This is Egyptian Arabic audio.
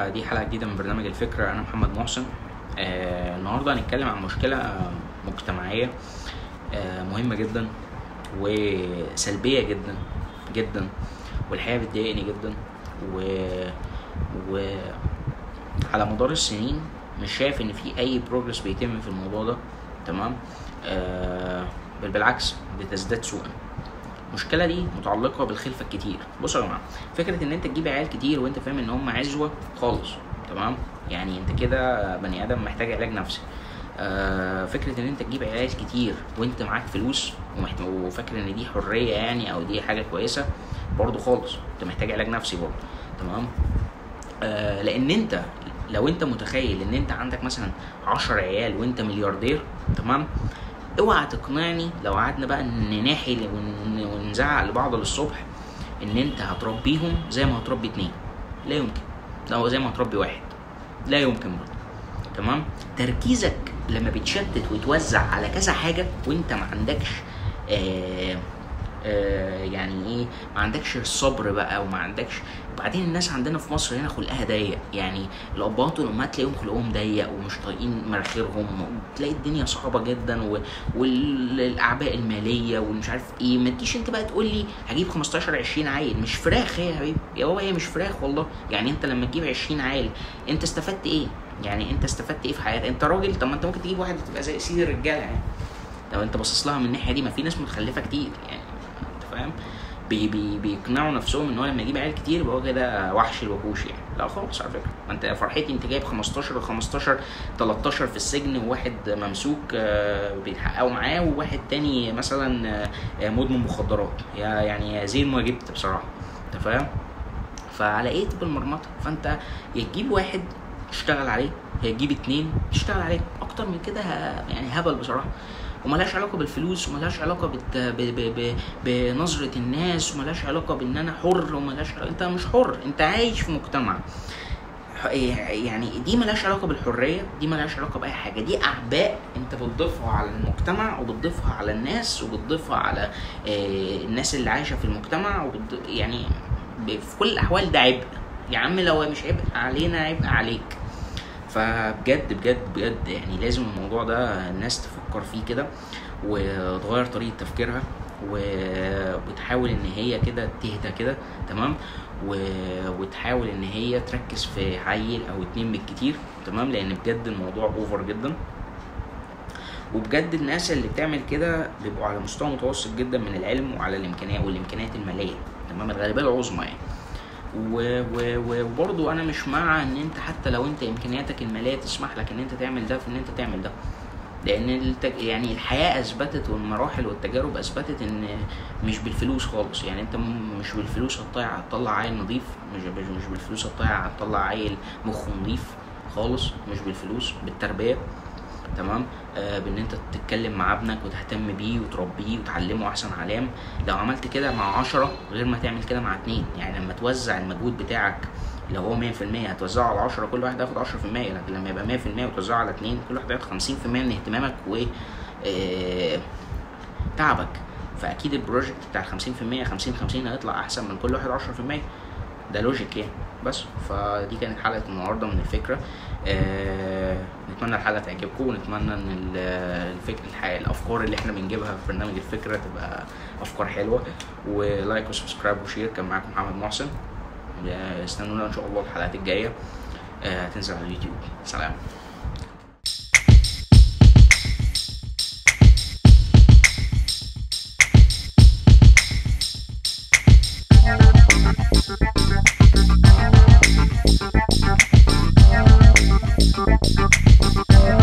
دي حلقة جديدة من برنامج الفكرة أنا محمد محسن آه النهاردة هنتكلم عن مشكلة مجتمعية آه مهمة جدا وسلبية جدا جدا والحقيقة بتضايقني جدا و... و على مدار السنين مش شايف ان في اي بروجرس بيتم في الموضوع ده تمام آه بل بالعكس بتزداد سوءا المشكله دي متعلقه بالخلفه الكتير بصوا يا جماعه فكره ان انت تجيب عيال كتير وانت فاهم ان هم عزوه خالص تمام يعني انت كده بني ادم محتاج علاج نفسي آه فكره ان انت تجيب عيال كتير وانت معاك فلوس ومحت... وفاكر ان دي حريه يعني او دي حاجه كويسه برضه خالص انت محتاج علاج نفسي برضه تمام آه لان انت لو انت متخيل ان انت عندك مثلا عشر عيال وانت ملياردير تمام اوعى تقنعني لو قعدنا بقى نناحي ون- ونزعق لبعض للصبح ان انت هتربيهم زي ما هتربي اتنين لا يمكن لو زي ما هتربي واحد لا يمكن برضه تمام تركيزك لما بيتشتت ويتوزع على كذا حاجه وانت ما عندكش آه آه يعني ايه ما عندكش الصبر بقى وما عندكش وبعدين الناس عندنا في مصر هنا خلقها ضيق يعني الابهات والامهات تلاقيهم خلقهم ضيق ومش طايقين مناخيرهم تلاقي الدنيا صعبه جدا و... والاعباء الماليه والمش عارف ايه ما تجيش انت بقى تقول لي هجيب 15 20 عيل مش فراخ هي يا حبيبي يا بابا هي مش فراخ والله يعني انت لما تجيب 20 عيل انت استفدت ايه يعني انت استفدت ايه في حياتك انت راجل طب ما انت ممكن تجيب واحد تبقى زي سيد الرجاله يعني لو انت باصص لها من الناحيه دي ما في ناس متخلفه كتير يعني انت فاهم بي بي بيقنعوا نفسهم ان هو لما يجيب عيال كتير يبقى هو كده وحش الوحوش يعني لا خالص على فكره ما انت فرحتي انت جايب 15 و 15 13 في السجن وواحد ممسوك آه، بيتحققوا معاه وواحد تاني مثلا آه، آه، مدمن مخدرات يا يعني زي ما جبت بصراحه انت فاهم فعلى ايه تبقى المرمطه فانت يا تجيب واحد تشتغل عليه يا تجيب اتنين تشتغل عليه اكتر من كده ه- يعني هبل بصراحه وملهاش علاقه بالفلوس وملهاش علاقه بت... ب... ب... ب... بنظره الناس وملهاش علاقه بان انا حر وملهاش علاقة... انت مش حر انت عايش في مجتمع ح- يعني دي ملهاش علاقه بالحريه دي ملهاش علاقه باي حاجه دي اعباء انت بتضيفها على المجتمع وبتضيفها على الناس وبتضيفها على آه، الناس اللي عايشه في المجتمع وبت... يعني ب- في كل الاحوال ده عبء يا عم لو مش عبء علينا عبء عليك فبجد بجد بجد يعني لازم الموضوع ده الناس تفكر فيه كده وتغير طريقه تفكيرها و- وتحاول ان هي كده تهدى كده تمام و... وتحاول ان هي تركز في عيل او اتنين بالكتير تمام لان بجد الموضوع اوفر جدا وبجد الناس اللي بتعمل كده بيبقوا على مستوى متوسط جدا من العلم وعلى الامكانيات والامكانيات الماليه تمام الغالبيه العظمى يعني و- و- وبرضو انا مش مع ان انت حتى لو انت امكانياتك الماليه تسمح لك ان انت تعمل ده في ان انت تعمل ده لان التج... يعني الحياه اثبتت والمراحل والتجارب اثبتت ان مش بالفلوس خالص يعني انت م- مش بالفلوس هتطلع هتطلع عيل نظيف مش مش مش بالفلوس هتطلع هتطلع عيل مخه نظيف خالص مش بالفلوس بالتربيه تمام آه بان انت تتكلم مع ابنك وتهتم بيه وتربيه وتعلمه احسن علام لو عملت كده مع عشرة غير ما تعمل كده مع اتنين يعني لما توزع المجهود بتاعك لو هو 100% هتوزعه على 10 كل واحد هياخد 10% لكن لما يبقى 100% وتوزعه على اتنين كل واحد هياخد 50% من اهتمامك و آه، تعبك فاكيد البروجكت بتاع 50% 50 50 هيطلع احسن من كل واحد 10% ده لوجيك يعني بس فدي كانت حلقه النهارده من الفكره آه نتمنى الحلقه تعجبكم ونتمنى ان ال- الفكر الح- الافكار اللي احنا بنجيبها في برنامج الفكره تبقى افكار حلوه ولايك وسبسكرايب وشير كان معاكم محمد محسن آه، استنونا ان شاء الله الحلقات الجايه آه، هتنزل على اليوتيوب سلام Thank